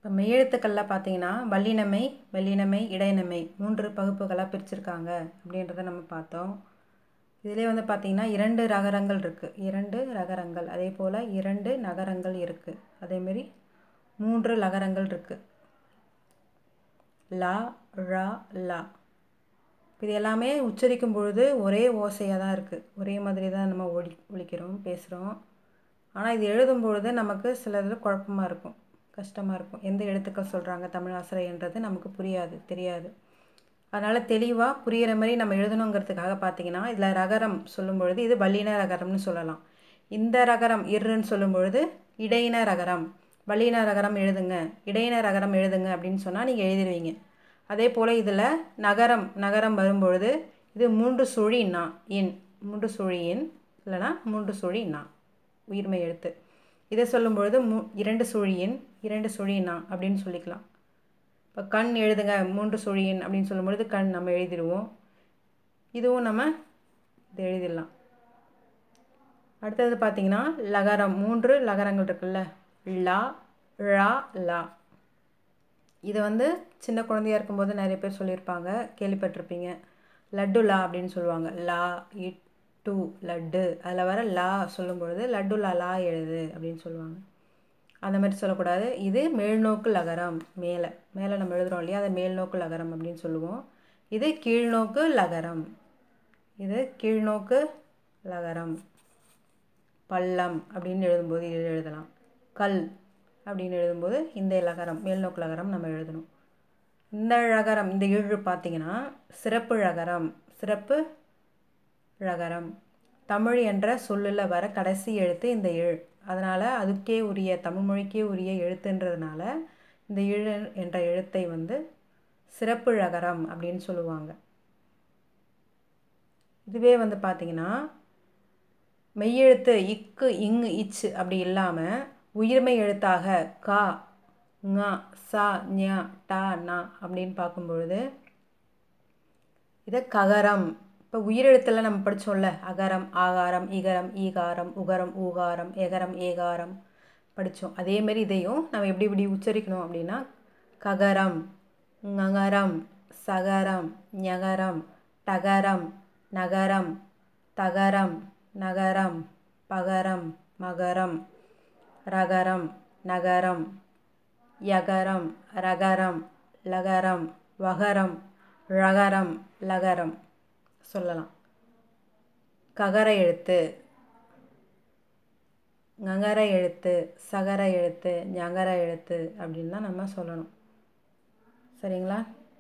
இப்போ மெய்யெழுத்துக்களில் பார்த்தீங்கன்னா வல்லினமை வெள்ளினமை இடையினமை மூன்று பகுப்புகளாக பிரிச்சிருக்காங்க அப்படின்றத நம்ம பார்த்தோம் இதிலே வந்து பார்த்திங்கன்னா இரண்டு ரகரங்கள் இருக்குது இரண்டு ரகரங்கள் அதே போல் இரண்டு நகரங்கள் இருக்குது அதேமாரி மூன்று லகரங்கள் இருக்குது லா ழா லா இது எல்லாமே உச்சரிக்கும் பொழுது ஒரே ஓசையாக தான் இருக்குது ஒரே மாதிரி தான் நம்ம ஒலி ஒலிக்கிறோம் பேசுகிறோம் ஆனால் இது எழுதும் பொழுது நமக்கு சில இதில் குழப்பமாக இருக்கும் கஷ்டமாக இருக்கும் எந்த எழுத்துக்கள் சொல்கிறாங்க தமிழ் ஆசிரியன்றது நமக்கு புரியாது தெரியாது அதனால் தெளிவாக புரிகிற மாதிரி நம்ம எழுதணுங்கிறதுக்காக பார்த்தீங்கன்னா இதில் ரகரம் சொல்லும் பொழுது இது வல்லின ரகரம்னு சொல்லலாம் இந்த ரகரம் இருன்னு சொல்லும் பொழுது இடையின ரகரம் வல்லின ரகரம் எழுதுங்க இடையின ரகரம் எழுதுங்க அப்படின்னு சொன்னால் நீங்கள் எழுதிடுவீங்க அதே போல் இதில் நகரம் நகரம் வரும்பொழுது இது மூன்று சுழி நா இன் மூன்று சுழி இன் இல்லைனா மூன்று சுழி நா உயிர்மை எழுத்து இதை சொல்லும் பொழுது மூ இரண்டு சுழியின் இரண்டு சுழினா அப்படின்னு சொல்லிக்கலாம் இப்போ கண் எழுதுங்க மூன்று சுழியின் அப்படின்னு சொல்லும் பொழுது கண் நம்ம எழுதிடுவோம் இதுவும் நம்ம இது எழுதிடலாம் அடுத்தது பார்த்திங்கன்னா லகரம் மூன்று லகரங்கள் இருக்குல்ல லா ழா லா இதை வந்து சின்ன குழந்தையா இருக்கும்போது நிறைய பேர் சொல்லியிருப்பாங்க கேள்விப்பட்டிருப்பீங்க லட்டு லா அப்படின்னு சொல்லுவாங்க லா இட் டு லட்டு அதில் வர லா சொல்லும் பொழுது லட்டு லா லா எழுது அப்படின்னு சொல்லுவாங்க அந்த மாதிரி சொல்லக்கூடாது இது மேல்நோக்கு லகரம் மேலே மேலே நம்ம எழுதுகிறோம் இல்லையா அதை மேல்நோக்கு லகரம் அப்படின்னு சொல்லுவோம் இது கீழ்நோக்கு லகரம் இது கீழ்நோக்கு லகரம் பள்ளம் அப்படின்னு எழுதும்போது இது எழுதலாம் கல் அப்படின்னு எழுதும்போது இந்த லகரம் மேல்நோக்கு லகரம் நம்ம எழுதணும் இந்த ழகரம் இந்த இழு பார்த்தீங்கன்னா சிறப்பு ழகரம் சிறப்பு ழகரம் தமிழ் என்ற சொல்லில் வர கடைசி எழுத்து இந்த இழ் அதனால் அதுக்கே உரிய தமிழ் மொழிக்கே உரிய எழுத்துன்றதுனால இந்த இழ் என்ற எழுத்தை வந்து சிறப்பு ழகரம் அப்படின்னு சொல்லுவாங்க இதுவே வந்து பார்த்திங்கன்னா மெய்யெழுத்து இக்கு இங்கு இச்சு அப்படி இல்லாமல் உயிர்மை எழுத்தாக கா ங சா ஞ டா நா அப்படின்னு பார்க்கும்பொழுது இதை ககரம் இப்போ உயிரெழுத்தில் நம்ம படித்தோம்ல அகரம் ஆகாரம் இகரம் ஈகாரம் உகரம் ஊகாரம் எகரம் ஏகாரம் படித்தோம் அதேமாரி இதையும் நம்ம எப்படி இப்படி உச்சரிக்கணும் அப்படின்னா ககரம் ஙகரம் சகரம் ஞகரம் டகரம் நகரம் தகரம் நகரம் பகரம் மகரம் ரகரம் நகரம் யகரம் ரகரம் லகரம் வகரம் ழகரம் லகரம் சொல்லலாம் ககர எழுத்து ஞகர எழுத்து சகர எழுத்து ஞகர எழுத்து அப்படின்னு தான் நம்ம சொல்லணும் சரிங்களா